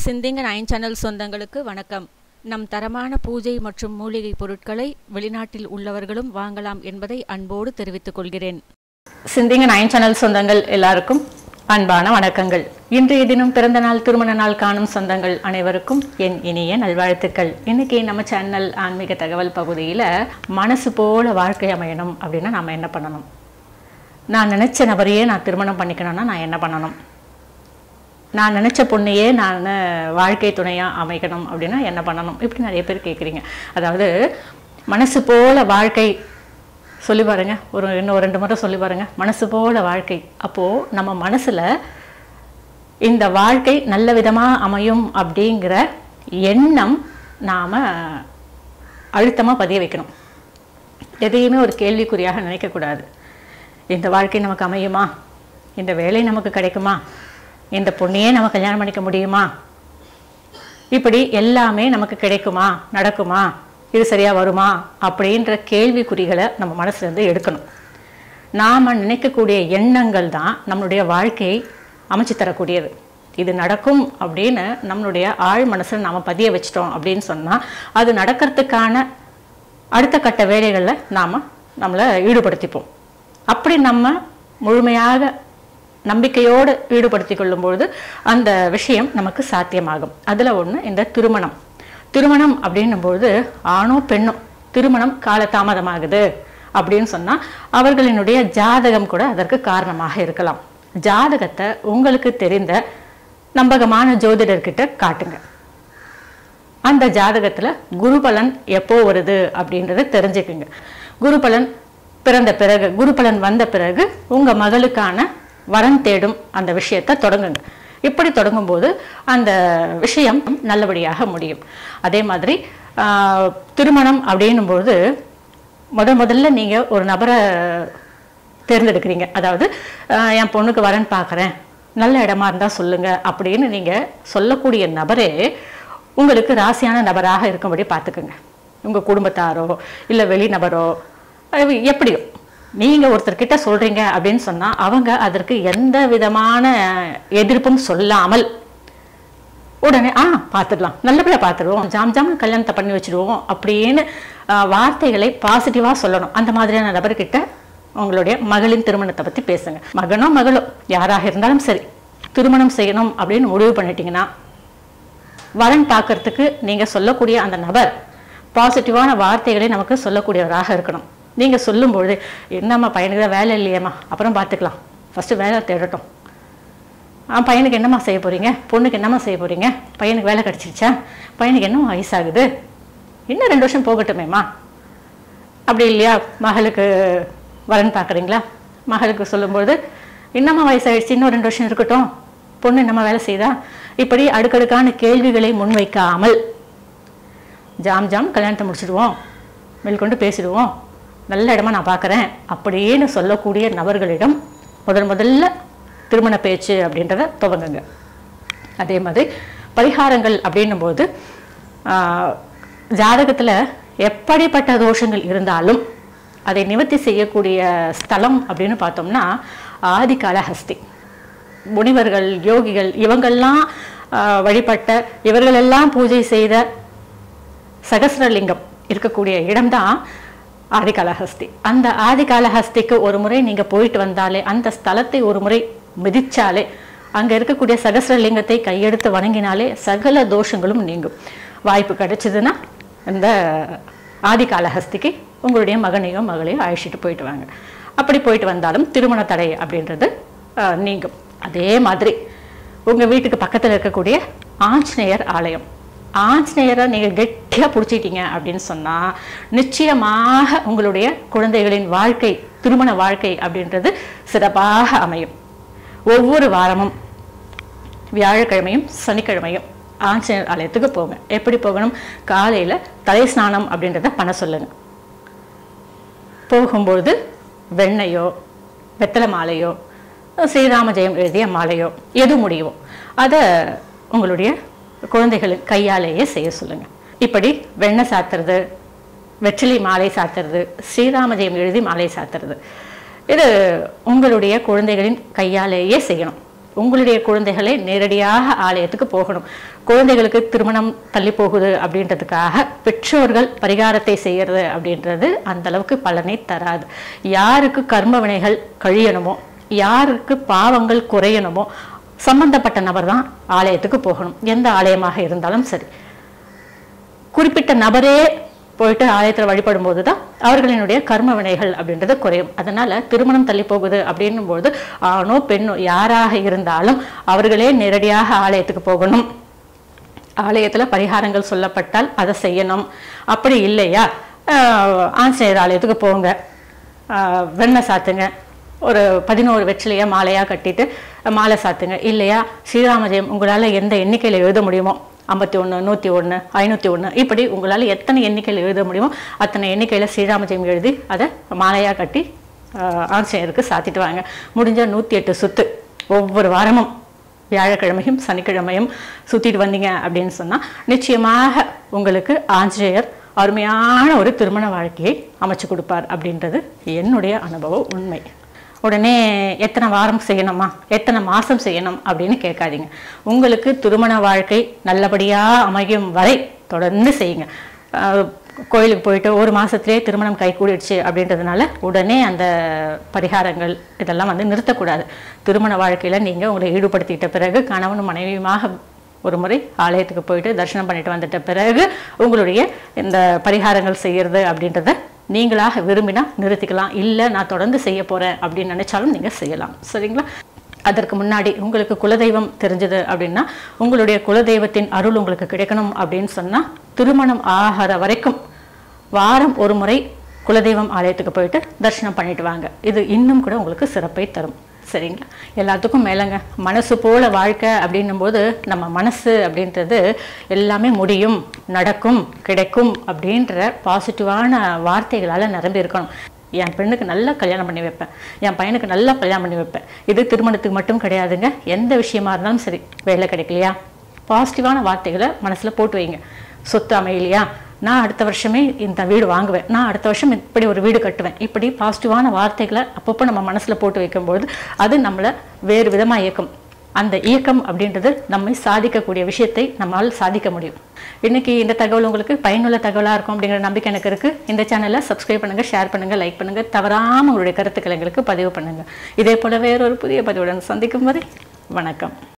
சிந்திங்க nine channel சொந்தங்களுக்கு வணக்கம் நம் தரமான பூஜை மற்றும் மூலிகை பொருட்களை வெளிநாட்டில் உள்ளவர்களும் வாங்கலாம் என்பதை அன்போடு தெரிவித்துக் கொள்கிறேன் சிந்திங்க நைன் சேனல் சொந்தங்கள் எல்லாருக்கும் அன்பான வணக்கங்கள் இன்றைய தினம் பிறந்த நாள் திருமண நாள் காணும் சொந்தங்கள் அனைவருக்கும் என் இனிய நல்வாழ்த்துக்கள் இன்னைக்கு நம்ம சேனல் ஆன்மீக தகவல் பகுதியில் மனசு போல வாழ்க்கை அமையணும் அப்படின்னா நாம என்ன பண்ணணும் நான் நினைச்ச நபரையே நான் திருமணம் பண்ணிக்கணும்னா நான் என்ன பண்ணணும் நான் நினச்ச பொண்ணையே நான் வாழ்க்கை துணையாக அமைக்கணும் அப்படின்னா என்ன பண்ணணும் இப்படி நிறைய பேர் கேட்குறீங்க அதாவது மனசு போல வாழ்க்கை சொல்லி பாருங்க ஒரு இன்னும் ஒரு ரெண்டு முறை சொல்லி பாருங்க மனசு போல வாழ்க்கை அப்போது நம்ம மனசில் இந்த வாழ்க்கை நல்ல விதமாக அமையும் அப்படிங்கிற எண்ணம் நாம் அழுத்தமாக பதிய வைக்கணும் எதையுமே ஒரு கேள்விக்குறியாக நினைக்கக்கூடாது இந்த வாழ்க்கை நமக்கு அமையுமா இந்த வேலை நமக்கு கிடைக்குமா இந்த பொண்ணையே நம்ம கல்யாணம் பண்ணிக்க முடியுமா இப்படி எல்லாமே நமக்கு கிடைக்குமா நடக்குமா இது சரியாக வருமா அப்படின்ற கேள்விக்குறிகளை நம்ம மனசுலேருந்து எடுக்கணும் நாம் நினைக்கக்கூடிய எண்ணங்கள் தான் நம்மளுடைய வாழ்க்கையை அமைச்சு தரக்கூடியது இது நடக்கும் அப்படின்னு நம்மளுடைய ஆழ் மனசில் நாம் பதிய வச்சிட்டோம் அப்படின்னு சொன்னால் அது நடக்கிறதுக்கான அடுத்த கட்ட வேலைகளில் நாம் நம்மளை ஈடுபடுத்திப்போம் அப்படி நம்ம முழுமையாக நம்பிக்கையோடு ஈடுபடுத்தி கொள்ளும்பொழுது அந்த விஷயம் நமக்கு சாத்தியமாகும் அதில் ஒன்று இந்த திருமணம் திருமணம் அப்படின்னும்பொழுது ஆணோ பெண்ணோ திருமணம் காலதாமதமாகுது அப்படின்னு சொன்னால் அவர்களினுடைய ஜாதகம் கூட அதற்கு காரணமாக இருக்கலாம் ஜாதகத்தை உங்களுக்கு தெரிந்த நம்பகமான ஜோதிடர்கிட்ட காட்டுங்க அந்த ஜாதகத்தில் குருபலன் எப்போ வருது அப்படின்றத தெரிஞ்சுக்குங்க குருபலன் பிறந்த பிறகு குருபலன் வந்த பிறகு உங்கள் மகளுக்கான வரன் தேடும் அந்த விஷயத்தை தொடங்குங்க இப்படி தொடங்கும்போது அந்த விஷயம் நல்லபடியாக முடியும் அதே மாதிரி ஆஹ், திருமணம் அப்படின்னும்போது முத முதல்ல நீங்கள் ஒரு நபரை தேர்ந்தெடுக்கிறீங்க அதாவது ஆஹ், என் பொண்ணுக்கு வரன் பார்க்குறேன் நல்ல இடமா இருந்தால் சொல்லுங்க அப்படின்னு நீங்கள் சொல்லக்கூடிய நபரே உங்களுக்கு ராசியான நபராக இருக்கும்படி பார்த்துக்குங்க உங்கள் குடும்பத்தாரோ இல்லை வெளிநபரோ அது எப்படியோ நீங்கள் ஒருத்தர்கிட்ட சொல்கிறீங்க அப்படின்னு சொன்னால் அவங்க அதற்கு எந்த விதமான எதிர்ப்பும் சொல்லாமல் உடனே ஆ பார்த்துடலாம் நல்லபடியாக பார்த்துடுவோம் ஜாம் ஜாம் கல்யாணத்தை பண்ணி வச்சுடுவோம் அப்படின்னு ஆ, வார்த்தைகளை பாசிட்டிவாக சொல்லணும் அந்த மாதிரியான நபர்கிட்ட உங்களுடைய மகளின் திருமணத்தை பற்றி பேசுங்க மகனோ மகளோ யாராக இருந்தாலும் சரி திருமணம் செய்யணும் அப்படின்னு முடிவு பண்ணிட்டீங்கன்னா வரன் பார்க்கறதுக்கு நீங்கள் சொல்லக்கூடிய அந்த நபர் பாசிட்டிவான வார்த்தைகளை நமக்கு சொல்லக்கூடியவராக இருக்கணும் நீங்கள் சொல்லும்பொழுது என்னம்மா பையனுக்கு தான் வேலை இல்லையேம்மா அப்புறம் பார்த்துக்கலாம் ஃபஸ்ட்டு வேலை தேடட்டும் ஆ பையனுக்கு என்னம்மா செய்ய போகிறீங்க பொண்ணுக்கு என்னம்மா செய்ய போகிறீங்க பையனுக்கு வேலை கிடச்சிருச்சா பையனுக்கு என்ன வயசாகுது இன்னும் ரெண்டு வருஷம் போகட்டுமேம்மா அப்படி இல்லையா மகளுக்கு வரன் பார்க்குறீங்களா மகளுக்கு சொல்லும்பொழுது என்னம்மா வயசாயிடுச்சு இன்னும் ரெண்டு வருஷம் இருக்கட்டும் பொண்ணு என்னம்மா வேலை செய்தா இப்படி அடுக்கடுக்கான கேள்விகளை முன்வைக்காமல் ஜாம் ஜாம் கல்யாணத்தை முடிச்சிடுவோம் மேற்கொண்டு பேசிடுவோம் நல்ல இடமா நான் பார்க்குறேன் அப்படின்னு சொல்லக்கூடிய நபர்களிடம் முதல் முதல்ல திருமண பேச்சு அப்படின்றத துவங்குங்க அதே மாதிரி பரிகாரங்கள் அப்படின்னும்போது ஜாதகத்தில் எப்படிப்பட்ட தோஷங்கள் இருந்தாலும் அதை நிவர்த்தி செய்யக்கூடிய ஸ்தலம் அப்படின்னு பார்த்தோம்னா ஆதிகாலஹஸ்தி முனிவர்கள் யோகிகள் இவங்கெல்லாம் ஆஹ், வழிபட்ட இவர்களெல்லாம் பூஜை செய்த சகசிரலிங்கம் இருக்கக்கூடிய இடம்தான் ஆதிகாலஹஸ்தி அந்த ஆதிகாலஹஸ்திக்கு ஒரு முறை நீங்கள் போயிட்டு வந்தாலே அந்த ஸ்தலத்தை ஒரு முறை மிதிச்சாலே அங்கே இருக்கக்கூடிய சகசிரலிங்கத்தை கையெடுத்து வணங்கினாலே சகல தோஷங்களும் நீங்கும் வாய்ப்பு கிடைச்சதுன்னா இந்த ஆதிகாலஹஸ்திக்கு உங்களுடைய மகனையோ மகளையோ அழைச்சிட்டு போயிட்டு வாங்க அப்படி போயிட்டு வந்தாலும் திருமண தடை அப்படின்றது ஆஹ், நீங்கும் அதே மாதிரி உங்கள் வீட்டுக்கு பக்கத்தில் இருக்கக்கூடிய ஆஞ்சநேயர் ஆலயம் ஆஞ்சநேயரை நீங்கள் கெட்டியாக பிடிச்சிட்டீங்க அப்படின்னு சொன்னால் நிச்சயமாக உங்களுடைய குழந்தைகளின் வாழ்க்கை திருமண வாழ்க்கை அப்படின்றது சிறப்பாக அமையும் ஒவ்வொரு வாரமும் வியாழக்கிழமையும் சனிக்கிழமையும் ஆஞ்சநேயர் ஆலயத்துக்கு போங்க எப்படி போகணும் காலையில் தலை ஸ்நானம் அப்படின்றத பண்ண சொல்லுங்க போகும்பொழுது வெண்ணையோ வெத்தலை மாலையோ ஸ்ரீராம ஜெயம் எழுதிய மாலையோ எது முடியுமோ அதை உங்களுடைய குழந்தைகளின் கையாலேயே செய்ய சொல்லுங்க இப்படி வெண்ணெய் சாத்துறது வெற்றிலை மாலை சாத்துறது ஸ்ரீராம ஜெயம் எழுதி மாலை சாத்துறது இது உங்களுடைய குழந்தைகளின் கையாலேயே செய்யணும் உங்களுடைய குழந்தைகளை நேரடியாக ஆலயத்துக்கு போகணும் குழந்தைகளுக்கு திருமணம் தள்ளி போகுது அப்படின்றதுக்காக பெற்றோர்கள் பரிகாரத்தை செய்யறது அப்படின்றது அந்த அளவுக்கு பலனை தராது யாருக்கு கர்ம வினைகள் கழியணுமோ யாருக்கு பாவங்கள் குறையணுமோ சம்பந்தப்பட்ட நபர் தான் ஆலயத்துக்கு போகணும் எந்த ஆலயமாக இருந்தாலும் சரி குறிப்பிட்ட நபரே போயிட்டு ஆலயத்தில் வழிபடும் போது தான் அவர்களினுடைய கர்ம வினைகள் அப்படின்றது குறையும் அதனால திருமணம் தள்ளி போகுது அப்படின்னும் போது ஆணோ பெண்ணோ யாராக இருந்தாலும் அவர்களே நேரடியாக ஆலயத்துக்கு போகணும் ஆலயத்துல பரிகாரங்கள் சொல்லப்பட்டால் அதை செய்யணும் அப்படி இல்லையா ஆஹ் ஆஞ்சநேயர் ஆலயத்துக்கு போங்க ஆஹ் வெண்ணெய் சாத்துங்க ஒரு பதினோரு வெற்றிலையா மாலையா கட்டிட்டு மாலை சாத்துங்க இல்லையா ஸ்ரீராம ஜெயம் உங்களால எந்த எண்ணிக்கையில எழுத முடியுமோ ஐம்பத்தி ஒன்று நூற்றி ஒன்று ஐநூற்றி ஒன்று இப்படி உங்களால் எத்தனை எண்ணிக்கையில் எழுத முடியுமோ அத்தனை எண்ணிக்கையில் ஸ்ரீராம ஜெயம் எழுதி அதை மாலையாக கட்டி ஆஹ் ஆஞ்சநேயருக்கு சாத்திட்டு வாங்க முடிஞ்ச நூற்றி எட்டு சுத்து ஒவ்வொரு வாரமும் வியாழக்கிழமையும் சனிக்கிழமையும் சுத்திட்டு வந்தீங்க அப்படின்னு சொன்னா நிச்சயமாக உங்களுக்கு ஆஞ்சநேயர் அருமையான ஒரு திருமண வாழ்க்கையை அமைச்சு கொடுப்பார் அப்படின்றது என்னுடைய அனுபவ உண்மை உடனே எத்தனை வாரம் செய்யணுமா எத்தனை மாசம் செய்யணும் அப்படின்னு கேட்காதீங்க உங்களுக்கு திருமண வாழ்க்கை நல்லபடியா அமையும் வரை தொடர்ந்து செய்யுங்க அஹ் கோயிலுக்கு போயிட்டு ஒரு மாசத்திலே திருமணம் கை கூடிடுச்சு அப்படின்றதுனால உடனே அந்த பரிகாரங்கள் இதெல்லாம் வந்து நிறுத்தக்கூடாது திருமண வாழ்க்கையில நீங்க உங்களை ஈடுபடுத்திட்ட பிறகு கணவனும் மனைவியுமாக ஒரு முறை ஆலயத்துக்கு போயிட்டு தரிசனம் பண்ணிட்டு வந்துட்ட பிறகு உங்களுடைய இந்த பரிகாரங்கள் செய்யறது அப்படின்றத நீங்களாக விரும்பினா நிறுத்திக்கலாம் இல்லை நான் தொடர்ந்து செய்ய போறேன் அப்படின்னு நினைச்சாலும் நீங்க செய்யலாம் சரிங்களா அதற்கு முன்னாடி உங்களுக்கு குலதெய்வம் தெரிஞ்சது அப்படின்னா உங்களுடைய குலதெய்வத்தின் அருள் உங்களுக்கு கிடைக்கணும் அப்படின்னு சொன்னா திருமணம் ஆகிற வரைக்கும் வாரம் ஒரு முறை குலதெய்வம் ஆலயத்துக்கு போயிட்டு தரிசனம் பண்ணிட்டு வாங்க இது இன்னும் கூட உங்களுக்கு சிறப்பை தரும் சரிங்களா எல்லாத்துக்கும் மேலங்க மனசு போல வாழ்க்கை அப்படின்னும் போது நம்ம மனசு அப்படின்றது எல்லாமே முடியும் நடக்கும் கிடைக்கும் அப்படின்ற பாசிட்டிவான வார்த்தைகளால நிரம்பி இருக்கணும் என் பெண்ணுக்கு நல்லா கல்யாணம் பண்ணி வைப்பேன் என் பையனுக்கு நல்லா கல்யாணம் பண்ணி வைப்பேன் இது திருமணத்துக்கு மட்டும் கிடையாதுங்க எந்த விஷயமா இருந்தாலும் சரி வேலை கிடைக்கலையா பாசிட்டிவான வார்த்தைகளை மனசுல போட்டு வைங்க சொத்து அமையலையா நான் அடுத்த வருஷமே இந்த வீடு வாங்குவேன் நான் அடுத்த வருஷம் இப்படி ஒரு வீடு கட்டுவேன் இப்படி பாசிட்டிவான வார்த்தைகளை அப்பப்போ நம்ம மனசுல போட்டு வைக்கும்போது அது நம்மளை வேறு விதமா இயக்கும் அந்த இயக்கம் அப்படின்றது நம்மை சாதிக்கக்கூடிய விஷயத்தை நம்மால் சாதிக்க முடியும் இன்னைக்கு இந்த தகவல் உங்களுக்கு பயனுள்ள தகவலா இருக்கும் அப்படிங்கிற நம்பிக்கை எனக்கு இருக்கு இந்த சேனலை சப்ஸ்கிரைப் பண்ணுங்க ஷேர் பண்ணுங்க லைக் பண்ணுங்க தவறாம உங்களுடைய கருத்துக்களை எங்களுக்கு பதிவு பண்ணுங்க இதே போல வேறொரு புதிய பதிவுடன் சந்திக்கும் வரை வணக்கம்